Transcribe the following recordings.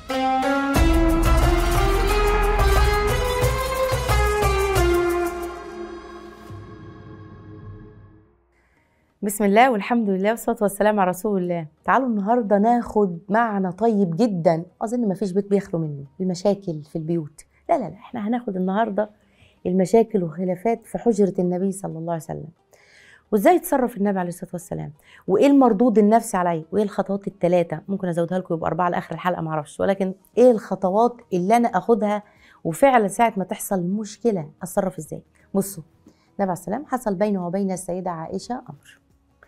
بسم الله والحمد لله والصلاة والسلام على رسول الله تعالوا النهاردة ناخد معنى طيب جدا أظن ما فيش بيت بيخلو منه المشاكل في البيوت لا لا لا احنا هناخد النهاردة المشاكل والخلافات في حجرة النبي صلى الله عليه وسلم وازاي يتصرف النبي عليه الصلاة والسلام وايه المردود النفسي عليه وايه الخطوات الثلاثة ممكن ازودها لكم يبقى أربعة لآخر الحلقة معرفش ولكن ايه الخطوات اللي أنا أخدها وفعلا ساعة ما تحصل مشكلة أتصرف ازاي بصوا النبي عليه السلام حصل بينه وبين السيدة عائشة أمر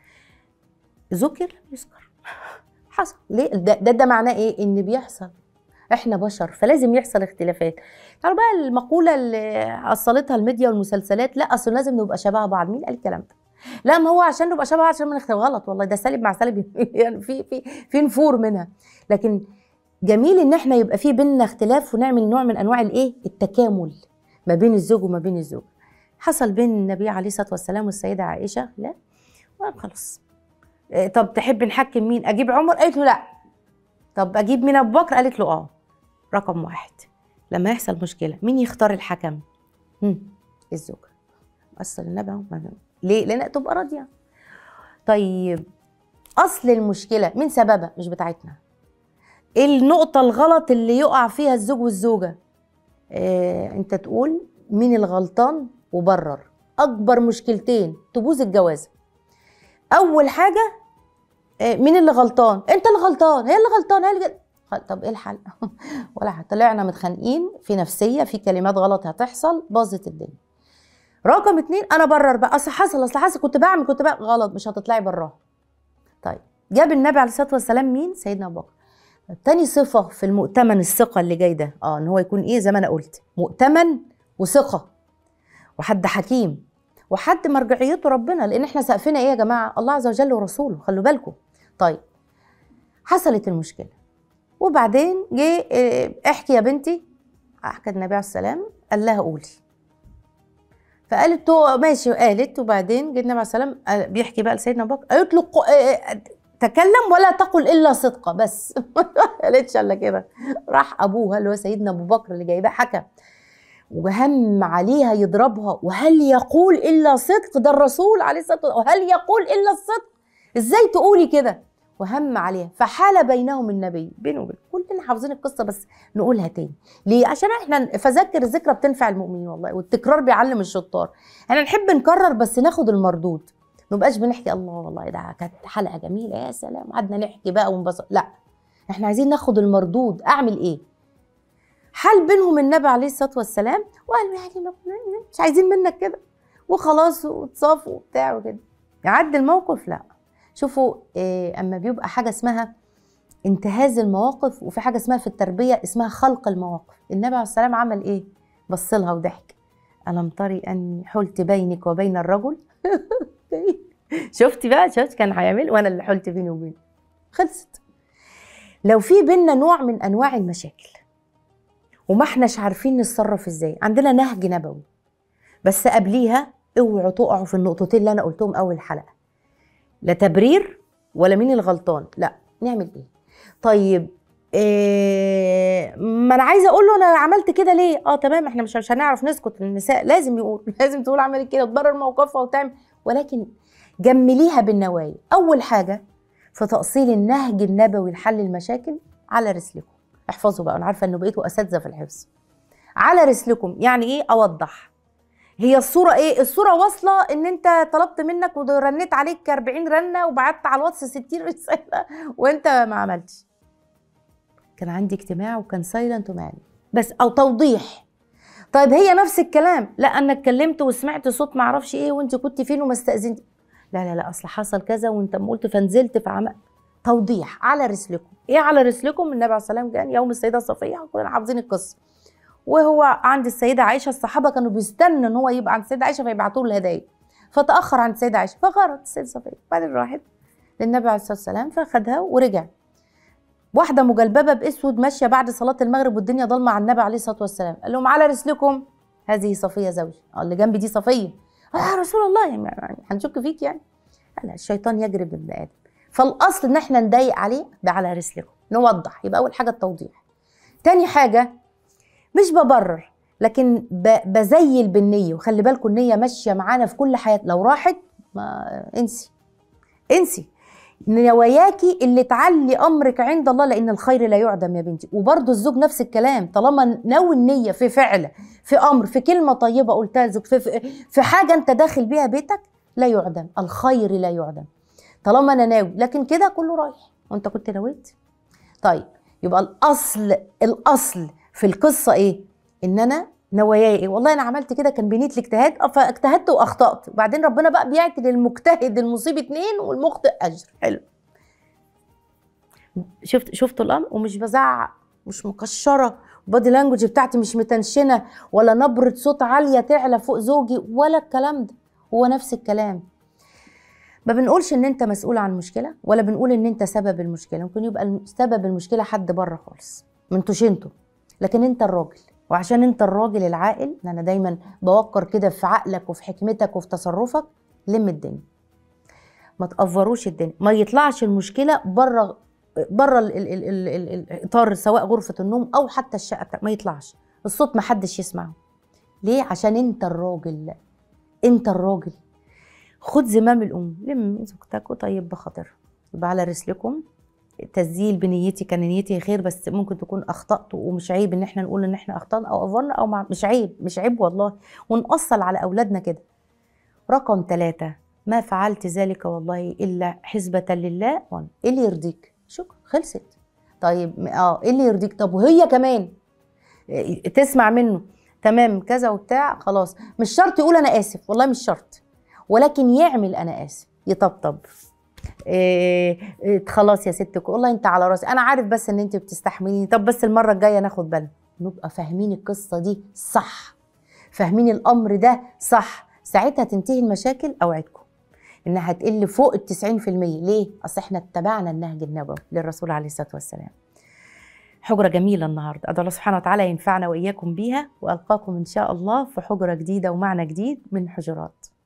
ذكر لم يذكر حصل ليه ده, ده ده معناه ايه ان بيحصل احنا بشر فلازم يحصل اختلافات تعالوا بقى المقوله اللي اصلتها الميديا والمسلسلات لا اصل لازم نبقى شبه بعض مين قال الكلام ده لا ما هو عشان نبقى شبه بعض عشان ما نختلف غلط والله ده سالب مع سالب يعني في في في نفور منها لكن جميل ان احنا يبقى في بيننا اختلاف ونعمل نوع من انواع الايه التكامل ما بين الزوج وما بين الزوج حصل بين النبي عليه الصلاه والسلام والسيده عائشه لا خلاص طب تحب نحكم مين اجيب عمر قالت له لا طب اجيب مين ابو بكر قالت له اه رقم واحد لما يحصل مشكله مين يختار الحكم هم. الزوجه اصل النبي اهو ليه لان تبقى راضيه طيب اصل المشكله مين سببها مش بتاعتنا ايه النقطه الغلط اللي يقع فيها الزوج والزوجه آه انت تقول مين الغلطان وبرر اكبر مشكلتين تبوظ الجوازه اول حاجه مين اللي غلطان انت اللي غلطان هي اللي غلطان هي اللي طب ايه الحل ولا حاجه طلعنا متخانقين في نفسيه في كلمات غلط هتحصل باظت الدنيا رقم اتنين انا برر بقى اصل حصل اصل حصل كنت بعمل كنت بقى غلط مش هتطلعي براها طيب جاب النبي عليه الصلاه والسلام مين سيدنا ابو بكر تاني صفه في المؤتمن الثقه اللي جاي ده اه ان هو يكون ايه زي ما انا قلت مؤتمن وثقه وحد حكيم وحد مرجعيته ربنا لان احنا سقفنا ايه يا جماعه الله عز وجل ورسوله خلوا بالكم طيب حصلت المشكله وبعدين جه احكي يا بنتي احكى النبي عليه السلام قال لها قولي فقالت له ماشي قالت وبعدين جه النبي عليه السلام بيحكي بقى لسيدنا ابو بكر قالت له تكلم ولا تقل الا صدقه بس ما قالتش الا كده راح ابوها اللي هو سيدنا ابو بكر اللي جايباه حكى وهم عليها يضربها وهل يقول الا صدق ده الرسول عليه الصلاه والسلام وهل يقول الا الصدق ازاي تقولي كده وهم عليها فحال بينهم النبي بينه وبين كلنا حافظين القصه بس نقولها تاني ليه عشان احنا فذكر الذكرى بتنفع المؤمنين والله والتكرار بيعلم الشطار احنا نحب نكرر بس ناخد المردود ما نبقاش بنحكي الله والله ده كانت حلقه جميله يا سلام قعدنا نحكي بقى ونبسط لا احنا عايزين ناخد المردود اعمل ايه حال بينهم النبي عليه الصلاه والسلام وقال يعني مش عايزين منك كده وخلاص وتصافوا وبتاع وكده يعدي الموقف لا شوفوا إيه اما بيبقى حاجه اسمها انتهاز المواقف وفي حاجه اسمها في التربيه اسمها خلق المواقف النبي عليه السلام عمل ايه بص لها وضحك الم تري اني حلت بينك وبين الرجل شفتي بقى شفت كان هيعمل وانا اللي حلت بيني وبينه خلصت لو في بينا نوع من انواع المشاكل وما احناش عارفين نتصرف ازاي عندنا نهج نبوي بس قبليها اوعوا تقعوا في النقطتين اللي انا قلتهم اول حلقه لا تبرير ولا مين الغلطان لا نعمل ايه طيب إيه ما انا عايزه اقول له انا عملت كده ليه اه تمام احنا مش مش هنعرف نسكت النساء لازم يقول لازم تقول عملت كده وتبرر موقفها وتعمل ولكن جمليها بالنوايا اول حاجه في تاصيل النهج النبوي لحل المشاكل على رسلكم احفظوا بقى انا عارفه انه بقيتوا اساتذه في الحفظ على رسلكم يعني ايه اوضح هي الصورة ايه؟ الصورة واصلة ان انت طلبت منك ورنيت عليك 40 رنة وبعت على الواتس 60 رسالة وانت ما عملتش. كان عندي اجتماع وكان سايلنت وما بس او توضيح. طيب هي نفس الكلام، لا انا اتكلمت وسمعت صوت ما اعرفش ايه وانت كنت فين وما استأذنت. لا لا لا اصل حصل كذا وانت ما قلت فنزلت فعمل توضيح على رسلكم. ايه على رسلكم؟ النبي عليه الصلاة والسلام كان يوم السيدة صفية كلنا حافظين القصة. وهو عند السيدة عائشة الصحابة كانوا بيستنوا ان هو يبقى عند السيدة عائشة فيبعتوا له الهدايا فتأخر عند السيدة عائشة فغارت السيدة صفية بعدين راحت للنبي عليه الصلاة والسلام فخدها ورجع واحدة مجلببة بأسود ماشية بعد صلاة المغرب والدنيا ضلمة على النبي عليه الصلاة والسلام قال لهم على رسلكم هذه صفية زوجي اه اللي جنبي دي صفية آه يا رسول الله يعني هنشك فيك يعني لا الشيطان يجري بابن آدم فالأصل إن احنا نضايق عليه ده على رسلكم نوضح يبقى أول حاجة التوضيح تاني حاجه مش ببرر لكن ب- بزيل بالنيه وخلي بالكم النيه ماشيه معانا في كل حياتنا لو راحت ما انسي انسي نواياكي اللي تعلي امرك عند الله لان الخير لا يعدم يا بنتي وبرضه الزوج نفس الكلام طالما ناوي النيه في فعل في امر في كلمه طيبه قلتها لزوج في, في, في حاجه انت داخل بيها بيتك لا يعدم الخير لا يعدم طالما انا ناوي لكن كده كله رايح وانت كنت نويت طيب يبقى الاصل الاصل في القصه ايه ان انا نواياي ايه والله انا عملت كده كان بنيه الاجتهاد آه، فاجتهدت واخطات وبعدين ربنا بقى بيعطي للمجتهد المصيب اتنين والمخطئ اجر حلو شفت شفتوا الامر ومش بزعق مش مكشره بادي لانجوج بتاعتي مش متنشنه ولا نبره صوت عاليه تعلى فوق زوجي ولا الكلام ده هو نفس الكلام ما بنقولش ان انت مسؤول عن مشكله ولا بنقول ان انت سبب المشكله ممكن يبقى الم- سبب المشكله حد بره خالص ما انتوش انتوا لكن انت الراجل وعشان انت الراجل العاقل ان انا دايما بوقر كده في عقلك وفي حكمتك وفي تصرفك لم الدنيا ما تقفروش الدنيا ما يطلعش المشكله بره بره ال- ال- ال- ال- ال- الاطار سواء غرفه النوم او حتى الشقه بتاعك ما يطلعش الصوت ما حدش يسمعه ليه عشان انت الراجل انت الراجل خد زمام الام لم زوجتك وطيب بخاطرها يبقى على رسلكم تسجيل بنيتي كان نيتي خير بس ممكن تكون اخطات ومش عيب ان احنا نقول ان احنا اخطانا او افرنا او مع مش عيب مش عيب والله ونأصل على اولادنا كده رقم ثلاثة ما فعلت ذلك والله الا حسبة لله وأنا. ايه اللي يرضيك شكرا خلصت طيب اه ايه اللي يرضيك طب وهي كمان إيه، تسمع منه تمام كذا وبتاع خلاص مش شرط يقول انا اسف والله مش شرط ولكن يعمل انا اسف يطبطب إيه إيه خلاص يا ست والله انت على راسي انا عارف بس ان انت بتستحمليني طب بس المره الجايه ناخد بالنا نبقى فاهمين القصه دي صح فاهمين الامر ده صح ساعتها تنتهي المشاكل اوعدكم انها هتقل فوق ال 90% ليه؟ اصل احنا اتبعنا النهج النبوي للرسول عليه الصلاه والسلام. حجره جميله النهارده، ادعو الله سبحانه وتعالى ينفعنا واياكم بيها والقاكم ان شاء الله في حجره جديده ومعنى جديد من حجرات.